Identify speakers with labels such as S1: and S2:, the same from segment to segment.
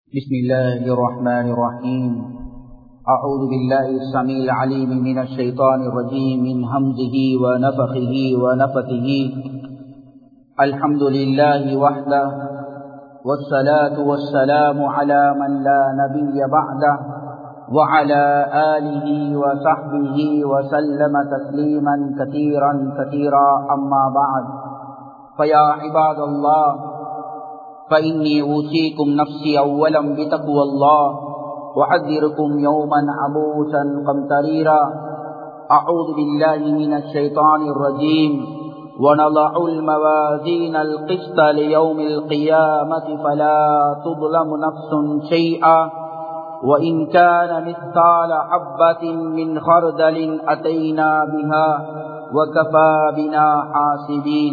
S1: بسم الله الرحمن الرحيم أعوذ بالله السميع العليم من الشيطان الرجيم من همزه ونفخه ونفثه الحمد لله وحده والصلاة والسلام على من لا نبي بعده وعلى آله وصحبه وسلم تسليما كثيرا كثيرا أما بعد فيا عباد الله فإني أوصيكم نفسي أولا بتقوى الله وحذركم يوما عبوسا قمطريرا أعوذ بالله من الشيطان الرجيم ونضع الموازين القسط ليوم القيامة فلا تظلم نفس شيئا وإن كان مثقال حبة من خردل أتينا بها وكفى بنا حاسبين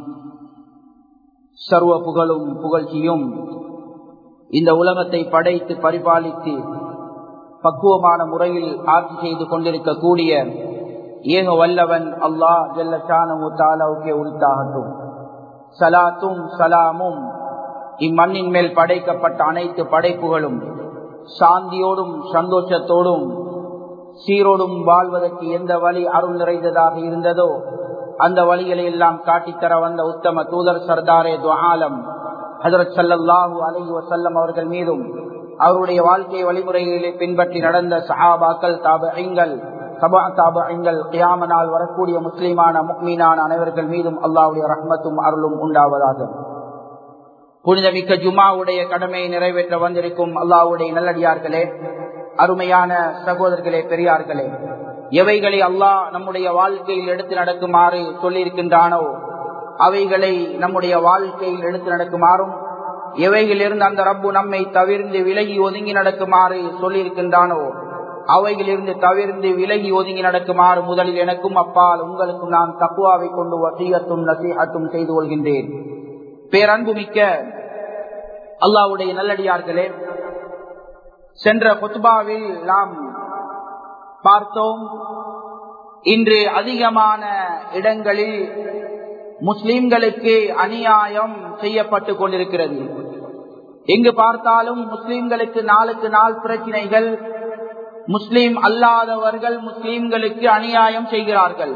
S1: சர்வ புகழும் புகழ்ச்சியும் இந்த உலகத்தை படைத்து பரிபாலித்து பக்குவமான முறையில் ஆட்சி செய்து கொண்டிருக்கக்கூடிய ஏக வல்லவன் அல்லாஹ் ஜல்லஷானு தாலாவுக்கே உரித்தாகட்டும் சலாத்தும் சலாமும் இம்மண்ணின் மேல் படைக்கப்பட்ட அனைத்து படைப்புகளும் சாந்தியோடும் சந்தோஷத்தோடும் சீரோடும் வாழ்வதற்கு எந்த வழி அருள் நிறைந்ததாக இருந்ததோ அந்த வழிகளை எல்லாம் காட்டித்தர வந்த உத்தம தூதர் சர்தாரே துஆலம் ஹசரத் சல்லாஹூ அலஹி வசல்லம் அவர்கள் மீதும் அவருடைய வாழ்க்கை வழிமுறைகளை பின்பற்றி நடந்த சஹாபாக்கள் தாபங்கள் சபா தாபங்கள் கியாம நாள் வரக்கூடிய முஸ்லிமான முக்மீனான அனைவர்கள் மீதும் அல்லாவுடைய ரஹ்மத்தும் அருளும் உண்டாவதாக புனிதமிக்க ஜுமாவுடைய கடமையை நிறைவேற்ற வந்திருக்கும் அல்லாவுடைய நல்லடியார்களே அருமையான சகோதரர்களே பெரியார்களே எவைகளை அல்லாஹ் நம்முடைய வாழ்க்கையில் எடுத்து நடக்குமாறு சொல்லியிருக்கின்றானோ அவைகளை நம்முடைய வாழ்க்கையில் எடுத்து நடக்குமாறும் எவைகளிலிருந்து அந்த ரப்பு நம்மை தவிர்ந்து விலகி ஒதுங்கி நடக்குமாறு சொல்லியிருக்கின்றானோ அவைகளிலிருந்து தவிர்ந்து விலகி ஒதுங்கி நடக்குமாறு முதலில் எனக்கும் அப்பால் உங்களுக்கும் நான் தக்குவாவை கொண்டு வசீகத்தும் நசீகத்தும் செய்து கொள்கின்றேன் பேரன்பு மிக்க அல்லாவுடைய நல்லடியார்களே சென்ற கொத்துபாவில் நாம் பார்த்தோம் இன்று அதிகமான இடங்களில் முஸ்லிம்களுக்கு அநியாயம் செய்யப்பட்டு கொண்டிருக்கிறது எங்கு பார்த்தாலும் முஸ்லிம்களுக்கு நாளுக்கு நாள் பிரச்சனைகள் முஸ்லிம் அல்லாதவர்கள் முஸ்லிம்களுக்கு அநியாயம் செய்கிறார்கள்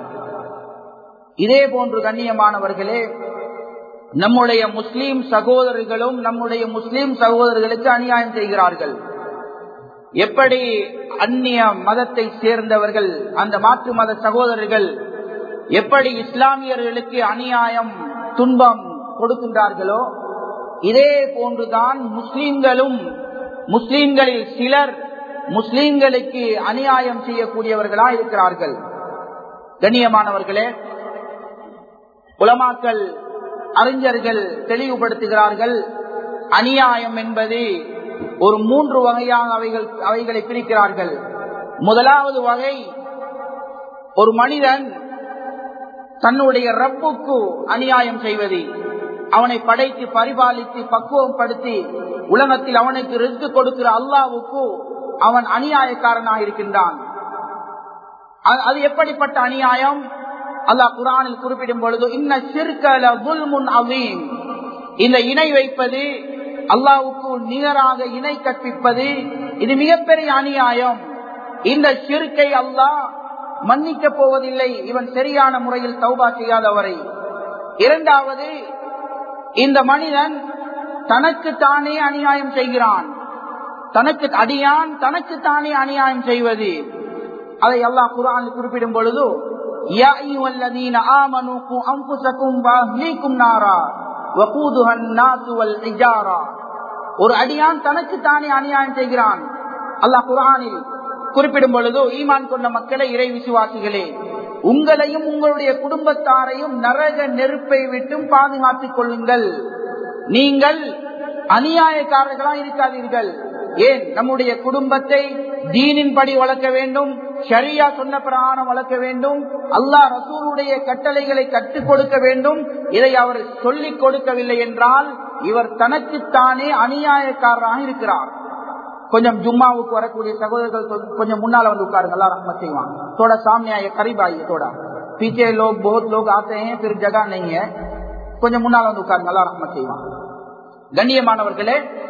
S1: இதே போன்று கண்ணியமானவர்களே நம்முடைய முஸ்லிம் சகோதரர்களும் நம்முடைய முஸ்லிம் சகோதரர்களுக்கு அநியாயம் செய்கிறார்கள் எப்படி அந்நிய மதத்தை சேர்ந்தவர்கள் அந்த மாற்று மத சகோதரர்கள் எப்படி இஸ்லாமியர்களுக்கு அநியாயம் துன்பம் கொடுக்கின்றார்களோ இதே போன்றுதான் முஸ்லிம்களும் முஸ்லிம்களில் சிலர் முஸ்லிம்களுக்கு அநியாயம் செய்யக்கூடியவர்களா இருக்கிறார்கள் கண்ணியமானவர்களே உலமாக்கள் அறிஞர்கள் தெளிவுபடுத்துகிறார்கள் அநியாயம் என்பது ஒரு மூன்று வகையாக அவைகள் அவைகளை பிரிக்கிறார்கள் முதலாவது வகை ஒரு மனிதன் தன்னுடைய ரப்புக்கு அநியாயம் செய்வது அவனை படைத்து பரிபாலித்து பக்குவப்படுத்தி உலகத்தில் அவனுக்கு ரிஸ்க் கொடுக்கிற அல்லாவுக்கு அவன் அநியாயக்காரனாக இருக்கின்றான் அது எப்படிப்பட்ட அநியாயம் அல்லாஹ் குரானில் குறிப்பிடும் பொழுது இன்ன சிற்கல முன் அவீம் இந்த இணை வைப்பது அல்லாவுக்கு நிகராக இணை கற்பிப்பது இது மிகப்பெரிய அநியாயம் இந்த சிறுக்கை அல்லாஹ் மன்னிக்க போவதில்லை இவன் சரியான முறையில் தௌபா செய்யாதவரை இரண்டாவது இந்த மனிதன் தனக்கு தானே அநியாயம் செய்கிறான் தனக்கு அடியான் தனக்கு தானே அநியாயம் செய்வது அதை அல்லாஹ் குரான் குறிப்பிடும் பொழுது ஒரு அடியான் தனக்கு தானே அநியாயம் செய்கிறான் அல்லாஹ் குரானில் குறிப்பிடும் பொழுதோ ஈமான் கொண்ட மக்களை இறை விசுவாசிகளே உங்களையும் உங்களுடைய குடும்பத்தாரையும் நரக நெருப்பை விட்டும் பாதுகாத்துக் கொள்ளுங்கள் நீங்கள் அநியாயக்காரர்களா இருக்காதீர்கள் ஏன் நம்முடைய குடும்பத்தை தீனின் படி வளர்க்க வேண்டும் ஷரியா சொன்ன பிரகாரம் வளர்க்க வேண்டும் அல்லாஹ் ரசூலுடைய கட்டளைகளை கற்றுக் கொடுக்க வேண்டும் இதை அவர் சொல்லிக் கொடுக்கவில்லை என்றால் இவர் தனக்குத்தானே அநியாயக்காரராக இருக்கிறார் கொஞ்சம் ஜும்மாவுக்கு வரக்கூடிய சகோதரர்கள் கொஞ்சம் முன்னால வந்து उतार अल्लाह रहमत से वहाँ थोड़ा सामने आइए करीब आइए थोड़ा पीछे लोग बहुत लोग आते हैं फिर जगह नहीं है கொஞ்சம் முன்னால வந்து உட்காருங்க அல்லா ரஹ்மத் செய்வான் கண்ணியமானவர்களே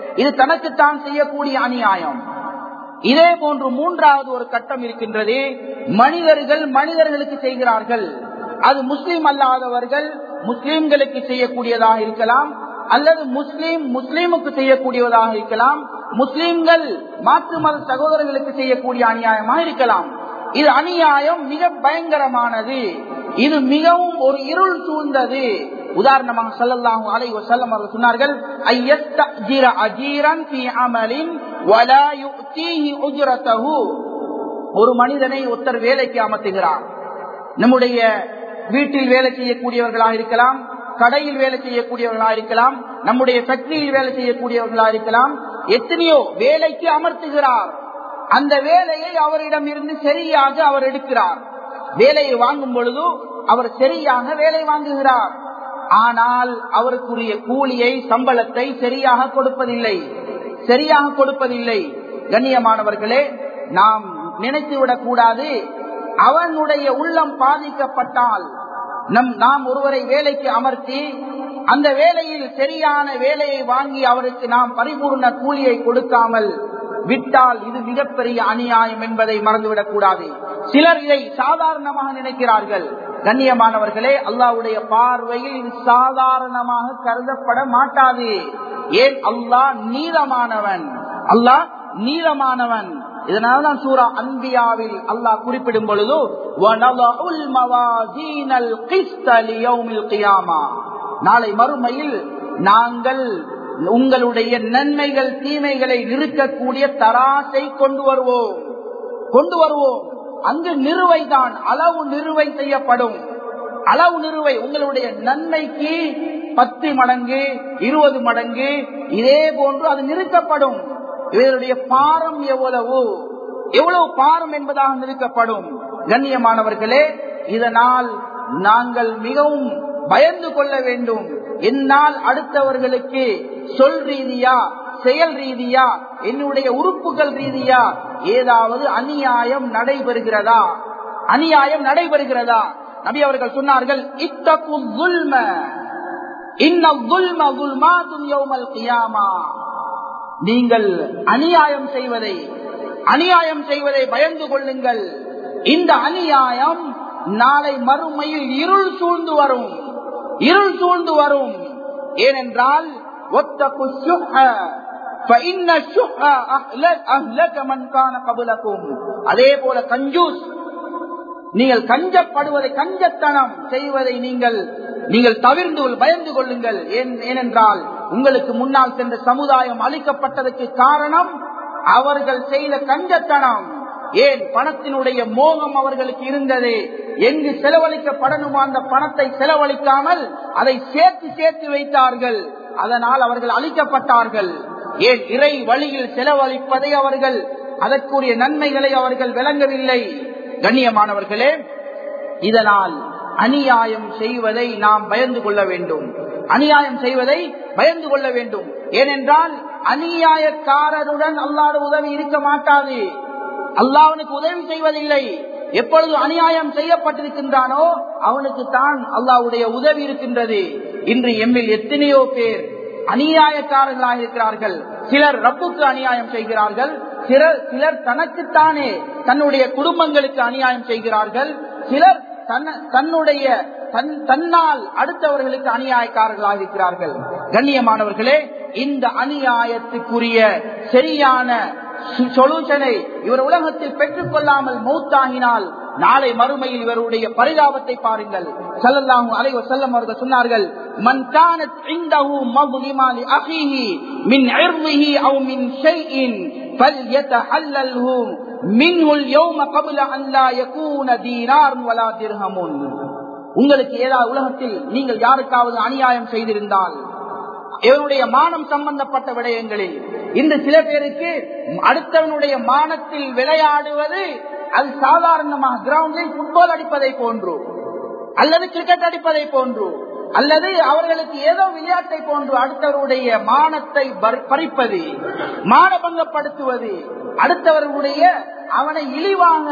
S1: இது தனக்குத்தான் செய்யக்கூடிய அநியாயம் இதே போன்று மூன்றாவது ஒரு கட்டம் இருக்கின்றது மனிதர்கள் மனிதர்களுக்கு செய்கிறார்கள் அது முஸ்லீம் அல்லாதவர்கள் முஸ்லீம்களுக்கு செய்யக்கூடியதாக இருக்கலாம் அல்லது முஸ்லீம் முஸ்லீமுக்கு செய்யக்கூடியதாக இருக்கலாம் முஸ்லீம்கள் மாற்று மத சகோதரர்களுக்கு செய்யக்கூடிய அநியாயமாக இருக்கலாம் இது அநியாயம் மிக பயங்கரமானது இது மிகவும் ஒரு இருள் சூழ்ந்தது உதாரணமாக சொல்லலாம் அலை வசல்லம் அவர்கள் சொன்னார்கள் ஐயஸ்தஜிர அஜீரன் ஃபீ அமலின் வலா யுக்தீஹி உஜ்ரதஹு ஒரு மனிதனை ஒருத்தர் வேலைக்கு அமர்த்துகிறார் நம்முடைய வீட்டில் வேலை செய்யக்கூடியவர்களாக இருக்கலாம் கடையில் வேலை செய்யக்கூடியவர்களாக இருக்கலாம் நம்முடைய ஃபேக்டரியில் வேலை செய்யக்கூடியவர்களாக இருக்கலாம் எத்தனையோ வேலைக்கு அமர்த்துகிறார் அந்த வேலையை அவரிடம் இருந்து சரியாக அவர் எடுக்கிறார் வேலையை வாங்கும் பொழுது அவர் சரியாக வேலை வாங்குகிறார் ஆனால் அவருக்குரிய கூலியை சம்பளத்தை சரியாக கொடுப்பதில்லை சரியாக கொடுப்பதில்லை கண்ணியமானவர்களே நாம் நினைத்துவிடக் கூடாது அவனுடைய உள்ளம் பாதிக்கப்பட்டால் நம் நாம் ஒருவரை வேலைக்கு அமர்த்தி அந்த வேலையில் சரியான வேலையை வாங்கி அவருக்கு நாம் பரிபூர்ண கூலியை கொடுக்காமல் விட்டால் இது மிகப்பெரிய அநியாயம் என்பதை மறந்துவிடக் கூடாது சிலர் இதை சாதாரணமாக நினைக்கிறார்கள் கண்ணியமானவர்களே அல்லாவுடைய பார்வையில் இது சாதாரணமாக கருதப்பட மாட்டாது ஏன் அல்லாஹ் நீளமானவன் அல்லாஹ் நீளமானவன் இதனால்தான் சூரா அன்பியாவில் அல்லாஹ் குறிப்பிடும் பொழுது நாளை மறுமையில் நாங்கள் உங்களுடைய நன்மைகள் தீமைகளை நிறுக்கக்கூடிய தராசை கொண்டு வருவோம் கொண்டு வருவோம் அங்கு நிறுவை தான் அளவு நிறுவை செய்யப்படும் அளவு நிறுவை உங்களுடைய நன்மைக்கு பத்து மடங்கு இருபது மடங்கு இதே போன்று அது நிறுத்தப்படும் இவருடைய பாரம் எவ்வளவு எவ்வளவு பாரம் என்பதாக நிறுத்தப்படும் கண்ணியமானவர்களே இதனால் நாங்கள் மிகவும் பயந்து கொள்ள வேண்டும் என்னால் அடுத்தவர்களுக்கு சொல் ரீதியா செயல் ரீதியா என்னுடைய உறுப்புகள் ரீதியா ஏதாவது அநியாயம் நடைபெறுகிறதா அநியாயம் நடைபெறுகிறதா நபி அவர்கள் சொன்னார்கள் இத்தகு துல்ம நீங்கள் அநியாயம் செய்வதை அநியாயம் செய்வதை பயந்து கொள்ளுங்கள் இந்த அநியாயம் நாளை மறுமையில் இருள் சூழ்ந்து வரும் இருள் சூழ்ந்து வரும் ஏனென்றால் அதே போல கஞ்சூஸ் நீங்கள் கஞ்சப்படுவதை கஞ்சத்தனம் செய்வதை நீங்கள் நீங்கள் தவிர்ந்து பயந்து கொள்ளுங்கள் ஏனென்றால் உங்களுக்கு முன்னால் சென்ற சமுதாயம் அளிக்கப்பட்டதற்கு காரணம் அவர்கள் செய்த கஞ்சத்தனம் ஏன் பணத்தினுடைய மோகம் அவர்களுக்கு இருந்தது எங்கு செலவழிக்கப்படணுமோ அந்த பணத்தை செலவழிக்காமல் அதை சேர்த்து சேர்த்து வைத்தார்கள் அதனால் அவர்கள் அழிக்கப்பட்டார்கள் ஏன் இறை வழியில் செலவழிப்பதை அவர்கள் அதற்குரிய நன்மைகளை அவர்கள் விளங்கவில்லை கண்ணியமானவர்களே இதனால் அநியாயம் செய்வதை நாம் பயந்து கொள்ள வேண்டும் அநியாயம் செய்வதை பயந்து கொள்ள வேண்டும் ஏனென்றால் அநியாயக்காரருடன் அல்லாத உதவி இருக்க மாட்டாது அல்லாஹனுக்கு உதவி செய்வதில்லை எப்பொழுது அநியாயம் செய்யப்பட்டிருக்கின்றானோ அவனுக்கு தான் அல்லாவுடைய உதவி இருக்கின்றது இன்று எம்மில் எத்தனையோ பேர் அநியாயக்காரர்களாக இருக்கிறார்கள் சிலர் ரப்புக்கு அநியாயம் செய்கிறார்கள் சிலர் சிலர் தனக்குத்தானே தன்னுடைய குடும்பங்களுக்கு அநியாயம் செய்கிறார்கள் சிலர் தன்னுடைய தன்னால் அடுத்தவர்களுக்கு அநியாயக்காரர்களாக இருக்கிறார்கள் கண்ணியமானவர்களே இந்த அநியாயத்துக்குரிய சரியான சொல்யூஷனை இவர் உலகத்தில் பெற்றுக் கொள்ளாமல் மௌத்தாகினால் நாளை மறுமையில் இவருடைய பரிதாபத்தை பாருங்கள் சல்லல்லாஹு அலைஹி வஸல்லம் அவர்கள் சொன்னார்கள் மன் கானத் இந்தஹு மظلما لاخيه من عرضه او من شيء فليتحلله منه اليوم قبل ان لا يكون دينار ولا درهم உங்களுக்கு ஏதாவது உலகத்தில் நீங்கள் யாருக்காவது அநியாயம் செய்திருந்தால் இவனுடைய மானம் சம்பந்தப்பட்ட விடயங்களில் இந்த சில பேருக்கு அடுத்தவனுடைய மானத்தில் விளையாடுவது அது சாதாரணமாக கிரவுண்டில் புட்பால் அடிப்பதை போன்று அல்லது கிரிக்கெட் அடிப்பதை போன்று அல்லது அவர்களுக்கு ஏதோ விளையாட்டை போன்று அடுத்தவருடைய மானத்தை பறிப்பது மானபங்கப்படுத்துவது அடுத்தவர்களுடைய அவனை இழிவாக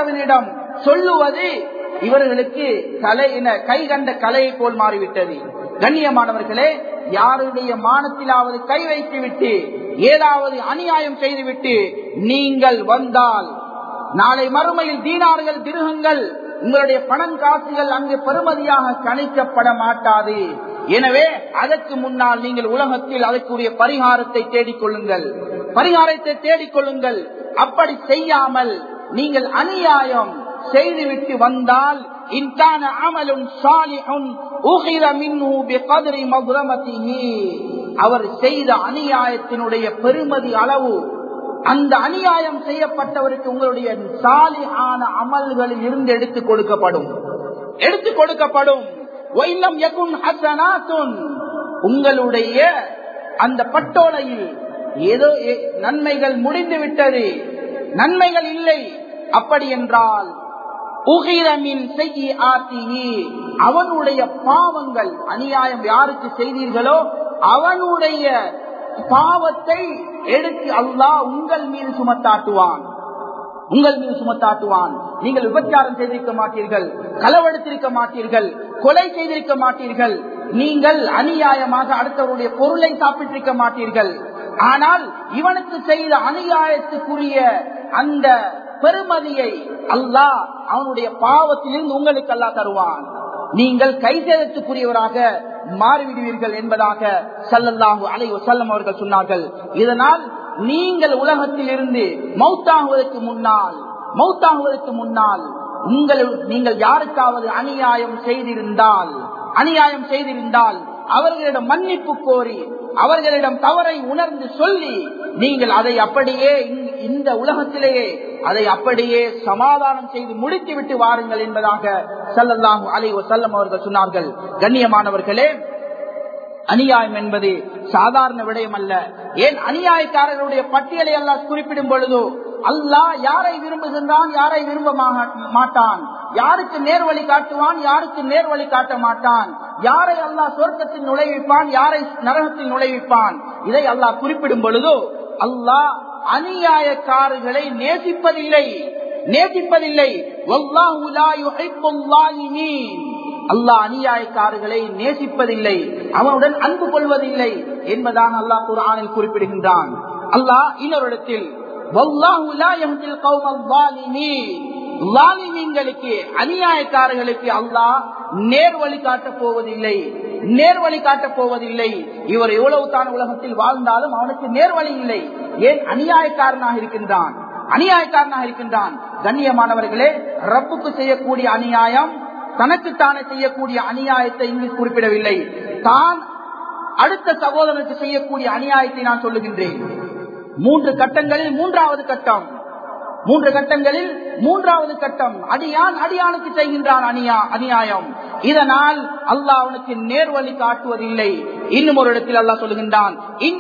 S1: அடுத்தவனிடம் சொல்லுவது இவர்களுக்கு கலை கை கண்ட கலையை போல் மாறிவிட்டது கண்ணியமானவர்களே யாருடைய மானத்திலாவது கை வைத்து விட்டு ஏதாவது அநியாயம் செய்துவிட்டு நீங்கள் வந்தால் நாளை மறுமையில் தீனார்கள் திருகங்கள் உங்களுடைய பணம் காசுகள் அங்கு பெருமதியாக கணிக்கப்பட மாட்டாது எனவே அதற்கு முன்னால் நீங்கள் உலகத்தில் அதற்குரிய பரிகாரத்தை தேடிக்கொள்ளுங்கள் பரிகாரத்தை தேடிக்கொள்ளுங்கள் அப்படி செய்யாமல் நீங்கள் அநியாயம் செய்துவிட்டு வந்தால் இன்கான அமலுன் சாலிஹுன் உகிர மின்ஹு பிகத்ரி மக்ரமதிஹி அவர் செய்த அநியாயத்தினுடைய பெருமதி அளவு அந்த அநியாயம் செய்யப்பட்டவருக்கு உங்களுடைய சாலியான அமல்களில் இருந்து எடுத்து கொடுக்கப்படும் எடுத்து கொடுக்கப்படும் ஒயிலம் யகுன் ஹசனாத்துன் உங்களுடைய அந்த பட்டோலையில் ஏதோ நன்மைகள் முடிந்து விட்டது நன்மைகள் இல்லை அப்படி என்றால் அவனுடைய பாவங்கள் அநியாயம் யாருக்கு செய்தீர்களோ அவனுடைய பாவத்தை எடுத்து அல்லாஹ் உங்கள் மீது சுமத்தாட்டுவான் உங்கள் மீது சுமத்தாட்டுவான் நீங்கள் விபச்சாரம் செய்திருக்க மாட்டீர்கள் களவெடுத்திருக்க மாட்டீர்கள் கொலை செய்திருக்க மாட்டீர்கள் நீங்கள் அநியாயமாக அடுத்தவருடைய பொருளை சாப்பிட்டிருக்க மாட்டீர்கள் ஆனால் இவனுக்கு செய்த அநியாயத்துக்குரிய அந்த பெருமதியை அல்லாஹ் அவனுடைய பாவத்திலிருந்து உங்களுக்கு அல்லா தருவான் நீங்கள் கைசேதத்துக்குரியவராக மாறிவிடுவீர்கள் என்பதாக சல்லல்லாஹு அலை வசல்லம் அவர்கள் சொன்னார்கள் இதனால் நீங்கள் உலகத்தில் இருந்து மௌத்தாகுவதற்கு முன்னால் மௌத்தாகுவதற்கு முன்னால் உங்கள் நீங்கள் யாருக்காவது அநியாயம் செய்திருந்தால் அநியாயம் செய்திருந்தால் அவர்களிடம் மன்னிப்பு கோரி அவர்களிடம் தவறை உணர்ந்து சொல்லி நீங்கள் அதை அப்படியே இந்த உலகத்திலேயே அதை அப்படியே சமாதானம் செய்து முடித்து விட்டு வாருங்கள் என்பதாக சல்லல்லாஹு அலை செல்லம் அவர்கள் சொன்னார்கள் கண்ணியமானவர்களே அநியாயம் என்பது சாதாரண விடயம் அல்ல ஏன் அநியாயக்காரர்களுடைய பட்டியலை எல்லாம் குறிப்பிடும் பொழுதோ அல்லாஹ் யாரை விரும்புகின்றான் யாரை விரும்ப மாட்டான் யாருக்கு நேர்வழி காட்டுவான் யாருக்கு நேர்வழி காட்ட மாட்டான் யாரை அல்லாஹ் சொர்க்கத்தில் நுழைவிப்பான் யாரை நரகத்தில் நுழைவிப்பான் இதை அல்லாஹ் குறிப்பிடும் பொழுதோ அல்லாஹ் அநியாயக்காரர்களை நேசிப்பதில்லை நேசிப்பதில்லை அல்லாஹ் அநியாயக்காரர்களை நேசிப்பதில்லை அவனுடன் அன்பு கொள்வதில்லை என்பதாக அல்லாஹ் குரானில் குறிப்பிடுகின்றான் அல்லாஹ் இன்னொரு இடத்தில் அநியாயக்காரர்களுக்கு அல்லாஹ் நேர்வழி காட்டப் போவதில்லை நேர்வழி காட்டப் போவதில்லை இவர் எவ்வளவு தான் உலகத்தில் வாழ்ந்தாலும் அவனுக்கு நேர்வழி இல்லை ஏன் அநியாயக்காரனாக இருக்கின்றான் அநியாயக்காரனாக இருக்கின்றான் கண்ணியமானவர்களே ரப்புக்கு செய்யக்கூடிய அநியாயம் தனக்குத்தானே செய்யக்கூடிய அநியாயத்தை இங்கு குறிப்பிடவில்லை தான் அடுத்த சகோதரனுக்கு செய்யக்கூடிய அநியாயத்தை நான் சொல்லுகின்றேன் மூன்று கட்டங்களில் மூன்றாவது கட்டம் மூன்று கட்டங்களில் மூன்றாவது கட்டம் அடியான் அடியானுக்கு செய்கின்றான் அநியா அநியாயம் இதனால் அல்லாஹ் அவனுக்கு நேர்வழி காட்டுவதில்லை இன்னும் ஒரு இடத்தில் அல்லாஹ் சொல்லுகின்றான்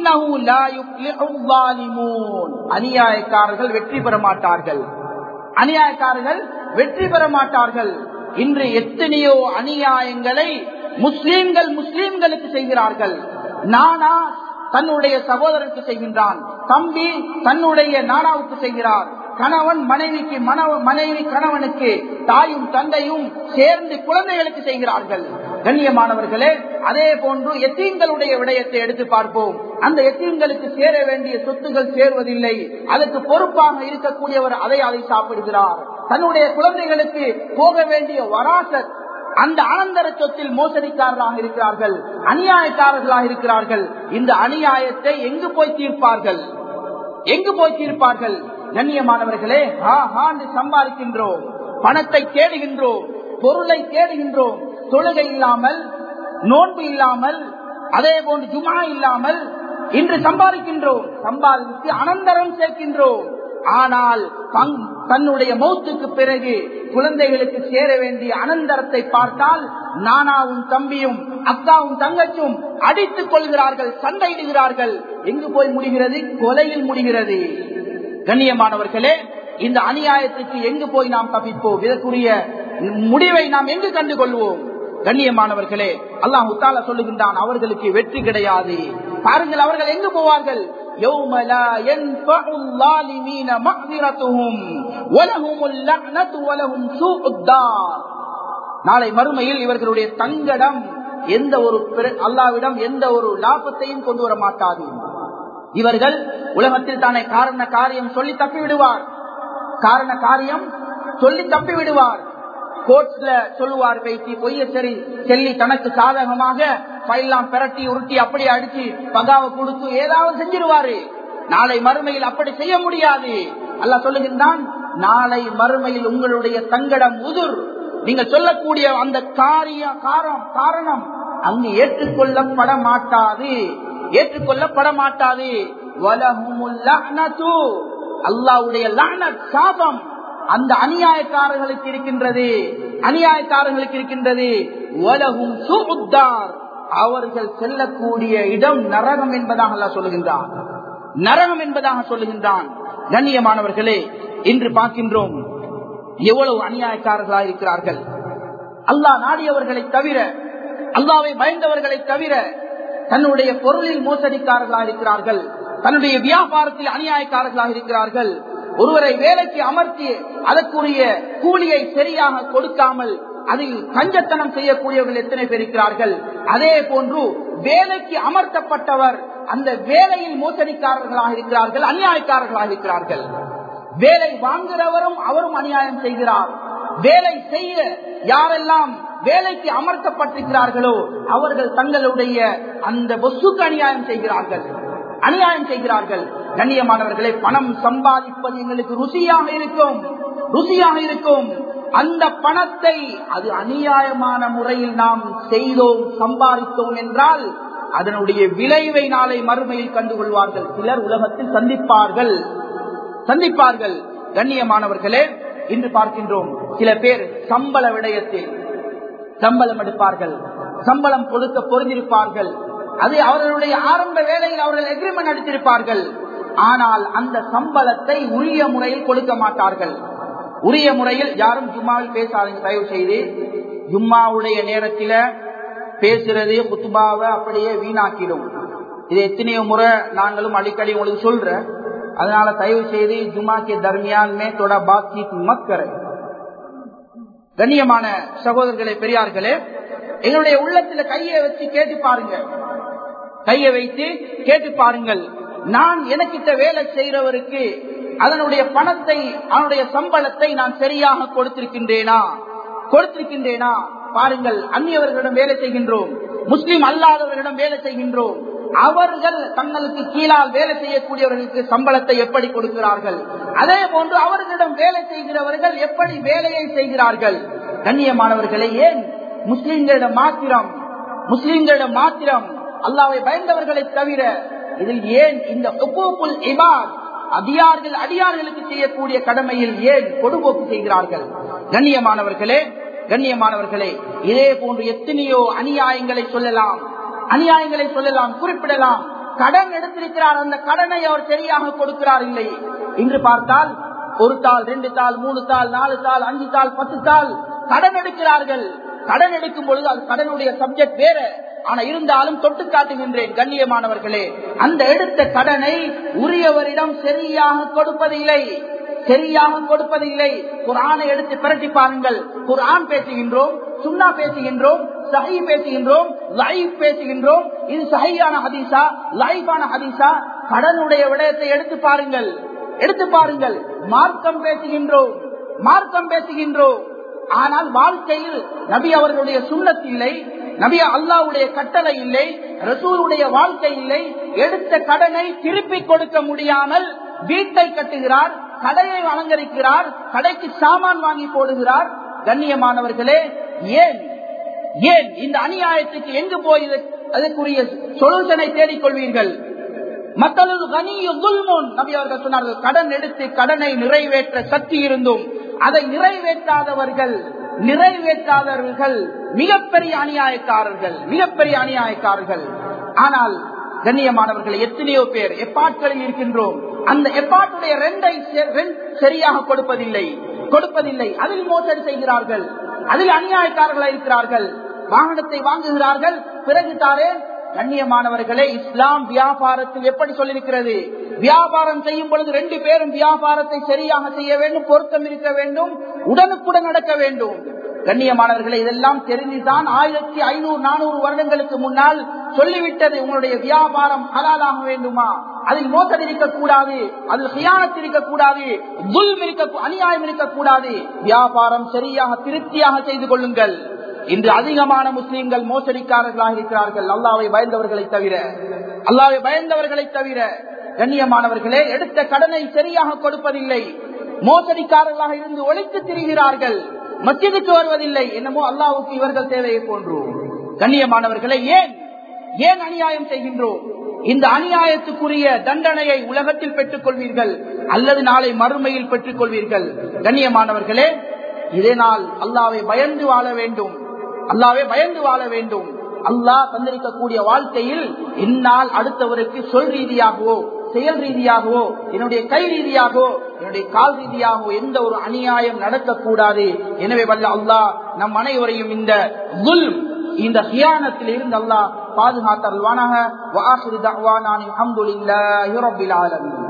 S1: அநியாயக்காரர்கள் வெற்றி பெற மாட்டார்கள் அநியாயக்காரர்கள் வெற்றி பெற மாட்டார்கள் இன்று எத்தனையோ அநியாயங்களை முஸ்லீம்கள் முஸ்லீம்களுக்கு செய்கிறார்கள் நானா தன்னுடைய சகோதரனுக்கு செய்கின்றான் தம்பி தன்னுடைய நானாவுக்கு செய்கிறார் கணவன் மனைவிக்கு மனைவி கணவனுக்கு தாயும் தந்தையும் சேர்ந்து குழந்தைகளுக்கு செய்கிறார்கள் கண்ணியமானவர்களே அதே போன்று எத்தீன்களுடைய விடயத்தை எடுத்து பார்ப்போம் அந்த எத்தீன்களுக்கு சேர வேண்டிய சொத்துகள் சேர்வதில்லை அதற்கு பொறுப்பாக இருக்கக்கூடியவர் அதை அதை சாப்பிடுகிறார் தன்னுடைய குழந்தைகளுக்கு போக வேண்டிய வராசத் அந்த அனந்தர சொத்தில் மோசடிக்காரர்களாக இருக்கிறார்கள் அநியாயக்காரர்களாக இருக்கிறார்கள் இந்த அநியாயத்தை எங்கு போய் தீர்ப்பார்கள் எங்கு போய் தீர்ப்பார்கள் கண்ணியமானவர்களே ஹா ஹாண்டு சம்பாதிக்கின்றோம் பணத்தை தேடுகின்றோம் பொருளை தேடுகின்றோம் தொழுகை இல்லாமல் நோன்பு இல்லாமல் அதே போன்று ஜுமா இல்லாமல் இன்று சம்பாதிக்கின்றோம் சம்பாதித்து அனந்தரம் சேர்க்கின்றோம் ஆனால் தன்னுடைய மௌத்துக்கு பிறகு குழந்தைகளுக்கு சேர வேண்டிய அனந்தரத்தை பார்த்தால் நானாவும் தம்பியும் அக்காவும் தங்கச்சும் அடித்துக் கொள்கிறார்கள் சண்டையிடுகிறார்கள் எங்கு போய் முடிகிறது கொலையில் முடிகிறது கண்ணியமானவர்களே இந்த அநியாயத்துக்கு எங்கு போய் நாம் தப்பிப்போம் இதற்குரிய முடிவை நாம் எங்கு கண்டு கொள்வோம் கண்ணியமானவர்களே அல்லாஹ் உத்தால சொல்லுகின்றான் அவர்களுக்கு வெற்றி கிடையாது பாருங்கள் அவர்கள் எங்கு போவார்கள் يوم لا ينفع الظالمين معذرتهم ولهم اللعنة ولهم سوء الدار நாளை மறுமையில் இவர்களுடைய தங்கடம் எந்த ஒரு அல்லாவிடம் எந்த ஒரு லாபத்தையும் கொண்டு வர மாட்டாது இவர்கள் உலகத்தில் தானே காரண காரியம் சொல்லி தப்பி விடுவார் காரண காரியம் சொல்லி தப்பி விடுவார் கோர்ட்ல சொல்லுவார் பேசி பொய்ய சரி செல்லி தனக்கு சாதகமாக பயிலாம் பிரட்டி உருட்டி அப்படி அடிச்சு பகாவை கொடுத்து ஏதாவது செஞ்சிருவாரு நாளை மறுமையில் அப்படி செய்ய முடியாது அல்ல சொல்லுகின்றான் நாளை மறுமையில் உங்களுடைய தங்கடம் உதிர் நீங்க சொல்லக்கூடிய அந்த காரிய காரம் காரணம் அங்கு ஏற்றுக்கொள்ளப்பட மாட்டாது ஏற்றுக்கொள்ளப்பட மாட்டாது அல்லாவுடைய சாபம் அந்த அநியாயக்காரர்களுக்கு இருக்கின்றது அநியாயக்காரர்களுக்கு இருக்கின்றது உலகும் சுத்தார் அவர்கள் செல்லக்கூடிய இடம் நரகம் என்பதாக அல்லா சொல்லுகின்றான் நரகம் என்பதாக சொல்லுகின்றான் கண்ணியமானவர்களே இன்று பார்க்கின்றோம் எவ்வளவு அநியாயக்காரர்களாக இருக்கிறார்கள் அல்லாஹ் நாடியவர்களை தவிர அல்லாவை பயந்தவர்களை தவிர தன்னுடைய பொருளில் மோசடிக்காரர்களாக இருக்கிறார்கள் தன்னுடைய வியாபாரத்தில் அநியாயக்காரர்களாக இருக்கிறார்கள் ஒருவரை வேலைக்கு அமர்த்தி அதற்குரிய கூலியை சரியாக கொடுக்காமல் அதில் கஞ்சத்தனம் செய்யக்கூடியவர்கள் எத்தனை பேர் இருக்கிறார்கள் அதே போன்று வேலைக்கு அமர்த்தப்பட்டவர் அந்த வேலையில் மோசடிக்காரர்களாக இருக்கிறார்கள் அநியாயக்காரர்களாக இருக்கிறார்கள் வேலை வாங்குறவரும் அவரும் அநியாயம் செய்கிறார் வேலை செய்ய யாரெல்லாம் வேலைக்கு அமர்த்தப்பட்டிருக்கிறார்களோ அவர்கள் தங்களுடைய அந்த பொசுக்கு அநியாயம் செய்கிறார்கள் அநியாயம் செய்கிறார்கள் கண்ணியமானவர்களை பணம் சம்பாதிப்பது எங்களுக்கு ருசியாக இருக்கும் ருசியாக இருக்கும் அந்த பணத்தை அது அநியாயமான முறையில் நாம் செய்தோம் சம்பாதித்தோம் என்றால் அதனுடைய விளைவை நாளை மறுமையில் கண்டுகொள்வார்கள் சிலர் உலகத்தில் சந்திப்பார்கள் சந்திப்பார்கள் கண்ணியமானவர்களே இன்று பார்க்கின்றோம் சில பேர் சம்பள விடயத்தில் சம்பளம் எடுப்பார்கள் சம்பளம் கொடுக்க பொருந்திருப்பார்கள் அது அவர்களுடைய ஆரம்ப வேலையில் அவர்கள் எக்ரிமெண்ட் எடுத்திருப்பார்கள் ஆனால் அந்த சம்பளத்தை உரிய முறையில் கொடுக்க மாட்டார்கள் உரிய முறையில் யாரும் ஜும்மாவில் பேசாதீங்க தயவு செய்து ஜும்மாவுடைய நேரத்தில் பேசுறது குத்துபாவை அப்படியே வீணாக்கிடும் இது எத்தனையோ முறை நாங்களும் அடிக்கடி உங்களுக்கு சொல்ற அதனால தயவு செய்து ஜும்மா கே தர்மியான் மே தோட பாத்சீத் மத் கரை கண்ணியமான சகோதரர்களே பெரியார்களே எங்களுடைய உள்ளத்துல கையை வச்சு கேட்டு பாருங்க கையை வைத்து கேட்டு பாருங்கள் நான் எனக்கிட்ட வேலை செய்யறவருக்கு அதனுடைய பணத்தை அவனுடைய சம்பளத்தை நான் சரியாக கொடுத்திருக்கின்றேனா கொடுத்திருக்கின்றேனா பாருங்கள் அந்நியவர்களிடம் வேலை செய்கின்றோம் முஸ்லிம் அல்லாதவர்களிடம் வேலை செய்கின்றோம் அவர்கள் தங்களுக்கு கீழால் வேலை செய்யக்கூடியவர்களுக்கு சம்பளத்தை எப்படி கொடுக்கிறார்கள் அதே போன்று அவர்களிடம் வேலை செய்கிறவர்கள் எப்படி வேலையை செய்கிறார்கள் கண்ணியமானவர்களை ஏன் முஸ்லிம்களிடம் மாத்திரம் முஸ்லிம்களிடம் மாத்திரம் அல்லாவை பயந்தவர்களை தவிர இதில் ஏன் இந்த ஒப்புப்புல் இபாத் அதிகார்கள் அடியார்களுக்கு செய்யக்கூடிய கடமையில் ஏன் கொடுபோக்கு செய்கிறார்கள் கண்ணியமானவர்களே கண்ணியமானவர்களே இதே போன்று எத்தனையோ அநியாயங்களை சொல்லலாம் அநியாயங்களை சொல்லலாம் குறிப்பிடலாம் கடன் எடுத்திருக்கிறார் அந்த கடனை அவர் சரியாக கொடுக்கிறார் இல்லை இன்று பார்த்தால் ஒரு தாள் ரெண்டு தாள் மூணு தாள் நாலு தாள் அஞ்சு தாள் பத்து தாள் கடன் எடுக்கிறார்கள் கடன் எடுக்கும் பொழுது அது கடனுடைய சப்ஜெக்ட் வேற ஆனா இருந்தாலும் தொட்டு காட்டுகின்றேன் கண்ணியமானவர்களே அந்த எடுத்த கடனை உரியவரிடம் சரியாக கொடுப்பதில்லை சரியாக கொடுப்பதில்லை குரானை எடுத்து பிரட்டி பாருங்கள் குரான் பேசுகின்றோம் சுண்ணா பேசுகின்றோம் சஹி பேசுகின்றோம் லைவ் பேசுகின்றோம் இது சஹியான ஹதீசா லைஃபான ஹதீசா கடனுடைய விடயத்தை எடுத்து பாருங்கள் எடுத்து பாருங்கள் மார்க்கம் பேசுகின்றோம் மார்க்கம் பேசுகின்றோம் ஆனால் வாழ்க்கையில் நபி அவர்களுடைய சுண்ணத் இல்லை நபி அல்லாவுடைய கட்டளை இல்லை ரசூலுடைய வாழ்க்கை இல்லை எடுத்த கடனை திருப்பி கொடுக்க முடியாமல் வீட்டை கட்டுகிறார் கடையை அலங்கரிக்கிறார் கடைக்கு சாமான் வாங்கி போடுகிறார் கண்ணியமானவர்களே ஏன் ஏன் இந்த அநியாயத்துக்கு எங்கு போய் அதற்குரிய சொல்யூஷனை தேடிக்கொள்வீர்கள் மக்களுக்கு கனிய துல்முன் நபி அவர்கள் சொன்னார்கள் கடன் எடுத்து கடனை நிறைவேற்ற சக்தி இருந்தும் அதை நிறைவேற்றாதவர்கள் நிறைவேற்றாதவர்கள் மிகப்பெரிய அநியாயக்காரர்கள் மிகப்பெரிய அநியாயக்காரர்கள் ஆனால் கண்ணியமானவர்கள் எத்தனையோ பேர் எப்பாட்களில் இருக்கின்றோம் அந்த எப்பாட்டுடைய ரெண்டை சரியாக கொடுப்பதில்லை கொடுப்பதில்லை அதில் மோசடி செய்கிறார்கள் அதில் அநியாயக்காரர்களாக இருக்கிறார்கள் வாகனத்தை வாங்குகிறார்கள் பிறகு தாரே கண்ணியமானவர்களே இஸ்லாம் வியாபாரத்தில் எப்படி சொல்லியிருக்கிறது வியாபாரம் செய்யும் பொழுது ரெண்டு பேரும் வியாபாரத்தை சரியாக செய்ய வேண்டும் பொருத்தம் இருக்க வேண்டும் உடனுக்குடன் நடக்க வேண்டும் கண்ணியமானவர்களை இதெல்லாம் தெரிந்துதான் ஆயிரத்தி ஐநூறு நானூறு வருடங்களுக்கு முன்னால் சொல்லிவிட்டது உங்களுடைய வியாபாரம் ஹலாலாக வேண்டுமா அதில் மோசடி இருக்கக்கூடாது அதில் ஹியானத் இருக்கக்கூடாது துல்ம் இருக்க அநியாயம் இருக்கக்கூடாது வியாபாரம் சரியாக திருப்தியாக செய்து கொள்ளுங்கள் இன்று அதிகமான முஸ்லீம்கள் மோசடிக்காரர்களாக இருக்கிறார்கள் அல்லாவை பயந்தவர்களை தவிர அல்லாவை பயந்தவர்களை தவிர கண்ணியமானவர்களே எடுத்த கடனை சரியாக கொடுப்பதில்லை மோசடிக்காரர்களாக இருந்து ஒழித்து திரிகிறார்கள் மத்தியதுக்கு வருவதில்லை என்னமோ அல்லாவுக்கு இவர்கள் தேவையை போன்று கண்ணியமானவர்களே ஏன் ஏன் அநியாயம் செய்கின்றோம் இந்த அநியாயத்துக்குரிய தண்டனையை உலகத்தில் பெற்றுக் கொள்வீர்கள் அல்லது நாளை மறுமையில் பெற்றுக் கொள்வீர்கள் கண்ணியமானவர்களே இதனால் அல்லாவை பயந்து வாழ வேண்டும் அல்லாவே பயந்து வாழ வேண்டும் அல்லாஹ் தந்திருக்கக்கூடிய வாழ்க்கையில் என்னால் அடுத்தவருக்கு சொல் ரீதியாகவோ செயல் ரீதியாகவோ என்னுடைய கை ரீதியாகவோ என்னுடைய கால் ரீதியாகவோ எந்த ஒரு அநியாயம் நடக்கக்கூடாது எனவே வல்ல அல்லாஹ் நம் அனைவரையும் இந்த குல்ம் இந்த ஹியானத்தில் இருந்து அல்லாஹ் பாதுகாத்தல்வானாக வாசிரி தவானானி அஹமதுல்லாஹி ரப்பில் ஆலமீன்